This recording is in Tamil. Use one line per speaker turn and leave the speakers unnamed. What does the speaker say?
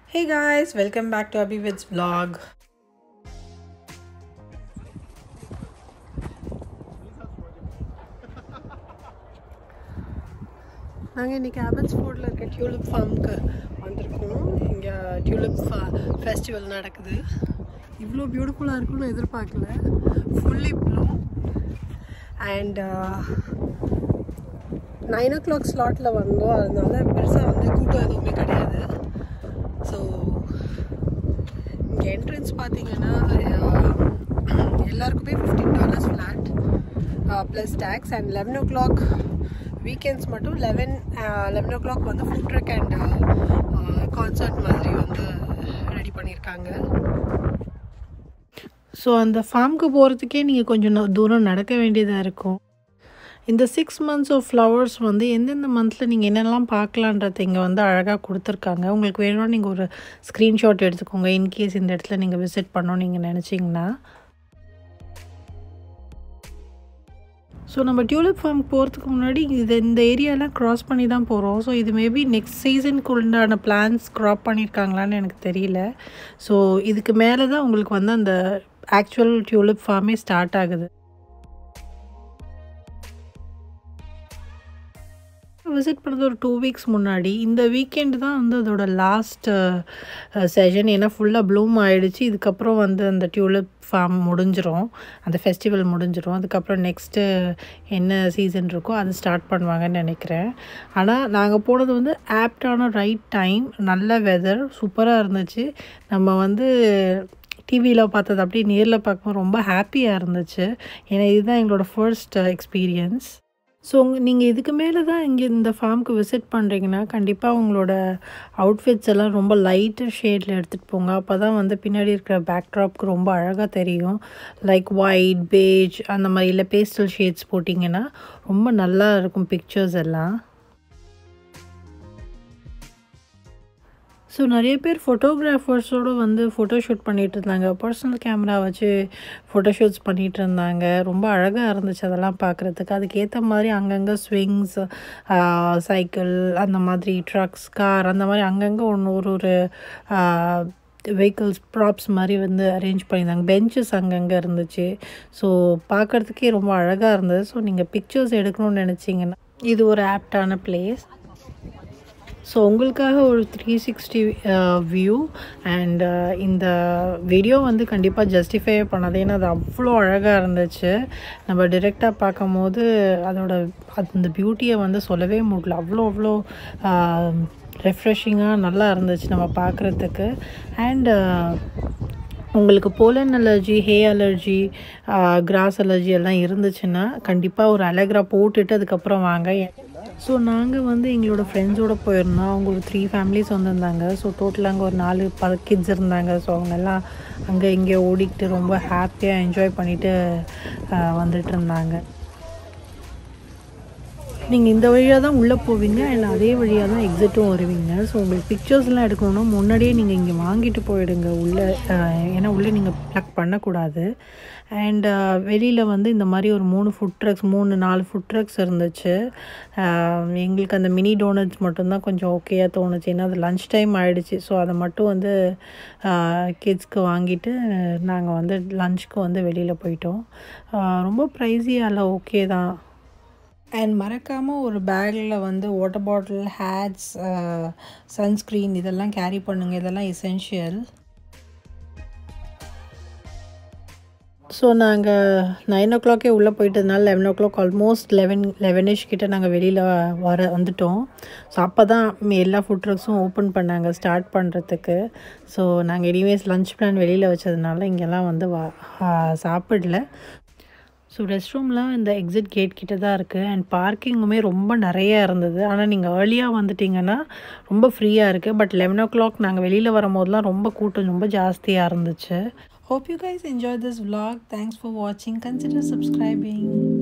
Hey guys, welcome back to Abhi Vid's vlog. நாங்கள் இன்றைக்கி அபன்ஸ்போர்டில் இருக்க டியூலிப் ஃபார்முக்கு வந்திருக்கோம் இங்கே டியூலிப் ஃபெஸ்டிவல் நடக்குது இவ்வளோ பியூட்டிஃபுல்லாக இருக்கும்னு எதிர்பார்க்கல fully blue and nine o'clock ஸ்லாட்டில் வந்தோம் அதனால பெருசாக வந்து கூட்டம் எதுவுமே கிடையாது ஸோ இங்கே என்ட்ரன்ஸ் பார்த்தீங்கன்னா எல்லாருக்குமே fifteen dollars flat plus tax and eleven o'clock weekends மட்டும் லெவன் லெவன் ஓ கிளாக் வந்து ஃபுட் ட்ரக் அண்ட் கான்சர்ட் மாதிரி வந்து ரெடி பண்ணியிருக்காங்க ஸோ அந்த ஃபார்முக்கு போகிறதுக்கே நீங்கள் கொஞ்சம் தூரம் நடக்க வேண்டியதாக இருக்கும் இந்த சிக்ஸ் மந்த்ஸ் ஆஃப் ஃப்ளவர்ஸ் வந்து எந்தெந்த மந்தில் நீங்கள் என்னெல்லாம் பார்க்கலான்றத இங்கே வந்து அழகாக கொடுத்துருக்காங்க உங்களுக்கு வேணும்னா நீங்கள் ஒரு ஸ்க்ரீன்ஷாட் எடுத்துக்கோங்க இன்கேஸ் இந்த இடத்துல நீங்கள் விசிட் பண்ணோன்னு நீங்கள் நினச்சிங்கன்னா ஸோ நம்ம டியூலிப் ஃபார்ம் போகிறதுக்கு முன்னாடி இது இந்த ஏரியாலாம் க்ராஸ் பண்ணி தான் போகிறோம் ஸோ இது மேபி நெக்ஸ்ட் சீசனுக்கு உண்டான பிளான்ஸ் க்ராப் பண்ணியிருக்காங்களான்னு எனக்கு தெரியல ஸோ இதுக்கு மேலே தான் உங்களுக்கு வந்து அந்த ஆக்சுவல் டியூலிப் ஃபார்மே ஸ்டார்ட் ஆகுது விசிட் பண்ணது ஒரு டூ வீக்ஸ் முன்னாடி இந்த வீக்கெண்டு தான் வந்து அதோட லாஸ்ட் செஷன் ஏன்னா ஃபுல்லாக ப்ளூம் ஆகிடுச்சு இதுக்கப்புறம் வந்து அந்த டியூலிப் ஃபார்ம் முடிஞ்சிரும் அந்த ஃபெஸ்டிவல் முடிஞ்சிரும் அதுக்கப்புறம் நெக்ஸ்ட்டு என்ன சீசன் இருக்கோ அது ஸ்டார்ட் பண்ணுவாங்கன்னு நினைக்கிறேன் ஆனால் நாங்கள் போனது வந்து ஆப்டான ரைட் டைம் நல்ல வெதர் சூப்பராக இருந்துச்சு நம்ம வந்து டிவியில் பார்த்தது அப்படியே நேரில் பார்க்கும்போது ரொம்ப ஹாப்பியாக இருந்துச்சு ஏன்னா இதுதான் எங்களோட ஃபர்ஸ்ட் எக்ஸ்பீரியன்ஸ் ஸோ நீங்கள் இதுக்கு மேலே தான் இங்கே இந்த ஃபார்முக்கு விசிட் பண்ணுறீங்கன்னா கண்டிப்பாக உங்களோட அவுட்ஃபிட்ஸ் எல்லாம் ரொம்ப லைட்டர் ஷேடில் எடுத்துகிட்டு போங்க அப்போ தான் வந்து பின்னாடி இருக்கிற பேக்ட்ராப்க்கு ரொம்ப அழகாக தெரியும் லைக் ஒயிட் பேஜ் அந்த மாதிரி இல்லை பேஸ்டல் ஷேட்ஸ் போட்டிங்கன்னா ரொம்ப நல்லா இருக்கும் பிக்சர்ஸ் எல்லாம் ஸோ நிறைய பேர் ஃபோட்டோகிராஃபர்ஸோடு வந்து ஃபோட்டோஷூட் பண்ணிகிட்டு இருந்தாங்க பர்சனல் கேமரா வச்சு ஃபோட்டோஷூட்ஸ் பண்ணிகிட்டு இருந்தாங்க ரொம்ப அழகாக இருந்துச்சு அதெல்லாம் பார்க்குறதுக்கு அதுக்கேற்ற மாதிரி அங்கங்கே ஸ்விங்ஸ் சைக்கிள் அந்த மாதிரி ட்ரக்ஸ் கார் அந்த மாதிரி அங்கங்கே ஒன்று ஒரு ஒரு வெஹிக்கிள்ஸ் ப்ராப்ஸ் மாதிரி வந்து அரேஞ்ச் பண்ணியிருந்தாங்க பெஞ்சஸ் அங்கங்கே இருந்துச்சு ஸோ பார்க்குறதுக்கே ரொம்ப அழகாக இருந்தது ஸோ நீங்கள் பிக்சர்ஸ் எடுக்கணும்னு நினச்சிங்கன்னா இது ஒரு ஆப்டான பிளேஸ் ஸோ உங்களுக்காக ஒரு த்ரீ சிக்ஸ்டி வியூ அண்ட் இந்த வீடியோ வந்து கண்டிப்பாக ஜஸ்டிஃபை பண்ணது ஏன்னா அது அவ்வளோ அழகாக இருந்துச்சு நம்ம டிரெக்டாக பார்க்கும் போது அதோட அந்த பியூட்டியை வந்து சொல்லவே முடியல அவ்வளோ அவ்வளோ ரெஃப்ரெஷிங்காக நல்லா இருந்துச்சு நம்ம பார்க்குறதுக்கு அண்டு உங்களுக்கு pollen allergy hay allergy grass allergy எல்லாம் இருந்துச்சுன்னா கண்டிப்பாக ஒரு அலக்ரா போட்டுட்டு அதுக்கப்புறம் வாங்க ஸோ நாங்கள் வந்து எங்களோட ஃப்ரெண்ட்ஸோடு போயிருந்தோம் அவங்க ஒரு த்ரீ ஃபேமிலிஸ் வந்திருந்தாங்க ஸோ டோட்டலாக அங்கே ஒரு நாலு ப கிட்ஸ் இருந்தாங்க ஸோ அவங்கெல்லாம் அங்கே இங்கே ஓடிக்கிட்டு ரொம்ப ஹாப்பியாக என்ஜாய் பண்ணிவிட்டு வந்துட்டு இருந்தாங்க நீங்கள் இந்த வழியாக தான் உள்ளே போவீங்க அண்ட் அதே வழியாக தான் எக்ஸிட்டும் வருவீங்க ஸோ உங்களுக்கு பிக்சர்ஸ்லாம் எடுக்கணும்னா முன்னாடியே நீங்கள் இங்கே வாங்கிட்டு போயிடுங்க உள்ளே ஏன்னா உள்ளே நீங்கள் ப்ளக் பண்ணக்கூடாது அண்ட் வெளியில் வந்து இந்த மாதிரி ஒரு மூணு ஃபுட் ட்ரக்ஸ் மூணு நாலு ஃபுட் ட்ரக்ஸ் இருந்துச்சு எங்களுக்கு அந்த மினி டோனட்ஸ் மட்டும்தான் கொஞ்சம் ஓகேயாக தோணுச்சு ஏன்னா அது லன்ச் டைம் ஆகிடுச்சு ஸோ அதை மட்டும் வந்து கிட்ஸ்க்கு வாங்கிட்டு நாங்கள் வந்து லஞ்சுக்கு வந்து வெளியில் போயிட்டோம் ரொம்ப ப்ரைஸியால் ஓகே தான் அண்ட் மறக்காமல் ஒரு பேக்கில் வந்து வாட்டர் பாட்டில் ஹேட்ஸ் சன்ஸ்க்ரீன் இதெல்லாம் கேரி பண்ணுங்கள் இதெல்லாம் எசென்ஷியல் ஸோ நாங்கள் நைன் ஓ கிளாக்கே உள்ளே போயிட்டதுனால eleven o'clock almost eleven elevenish கிட்டே நாங்கள் வெளியில் வர வந்துட்டோம் ஸோ அப்போ தான் எல்லா ஃபுட் ட்ரக்ஸும் ஓப்பன் பண்ணாங்க ஸ்டார்ட் பண்ணுறதுக்கு ஸோ நாங்கள் எனிவேஸ் லன்ச் பிளான் வெளியில் வச்சதுனால இங்கெல்லாம் வந்து வா சாப்பிடல ஸோ ரெஸ்ட் ரூம்லாம் இந்த எக்ஸிட் கேட் கிட்ட தான் இருக்குது அண்ட் பார்க்கிங்குமே ரொம்ப நிறையா இருந்தது ஆனால் நீங்கள் ஏர்லியாக வந்துட்டிங்கன்னா ரொம்ப ஃப்ரீயாக இருக்குது பட் லெவன் ஓ கிளாக் நாங்கள் வெளியில் வரும்போதெல்லாம் ரொம்ப கூட்டம் ரொம்ப ஜாஸ்தியாக இருந்துச்சு Hope you guys enjoyed this vlog. Thanks for watching. Consider subscribing.